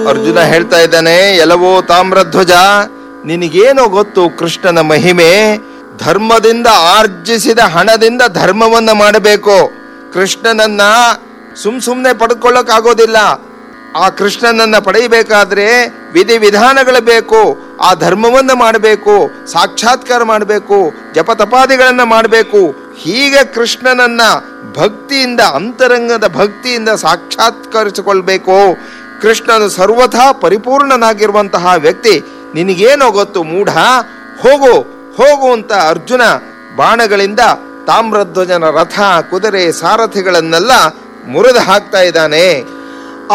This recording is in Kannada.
ಅರ್ಜುನ ಹೇಳ್ತಾ ಇದ್ದಾನೆ ಎಲವೋ ತಾಮ್ರಧ್ವಜ ನಿನಗೇನೋ ಗೊತ್ತು ಕೃಷ್ಣನ ಮಹಿಮೆ ಧರ್ಮದಿಂದ ಆರ್ಜಿಸಿದ ಹಣದಿಂದ ಧರ್ಮವನ್ನ ಮಾಡಬೇಕು ಕೃಷ್ಣನನ್ನ ಸುಮ್ ಸುಮ್ನೆ ಪಡ್ಕೊಳ್ಳೋಕ್ಕಾಗೋದಿಲ್ಲ ಆ ಕೃಷ್ಣನನ್ನ ಪಡೆಯಬೇಕಾದ್ರೆ ವಿಧಿ ವಿಧಾನಗಳು ಬೇಕು ಆ ಧರ್ಮವನ್ನ ಮಾಡಬೇಕು ಸಾಕ್ಷಾತ್ಕಾರ ಮಾಡಬೇಕು ಜಪತಪಾದಿಗಳನ್ನ ಮಾಡಬೇಕು ಹೀಗೆ ಕೃಷ್ಣನನ್ನ ಭಕ್ತಿಯಿಂದ ಅಂತರಂಗದ ಭಕ್ತಿಯಿಂದ ಸಾಕ್ಷಾತ್ಕರಿಸಿಕೊಳ್ಬೇಕು ಕೃಷ್ಣನು ಸರ್ವಥಾ ಪರಿಪೂರ್ಣನಾಗಿರುವಂತಹ ವ್ಯಕ್ತಿ ನಿನಗೇನೋ ಗೊತ್ತು ಮೂಢ ಹೋಗು ಹೋಗು ಅಂತ ಅರ್ಜುನ ಬಾಣಗಳಿಂದ ತಾಮ್ರಧ್ವಜನ ರಥ ಕುದುರೆ ಸಾರಥಿಗಳನ್ನೆಲ್ಲ ಮುರಿದು ಹಾಕ್ತಾ ಇದ್ದಾನೆ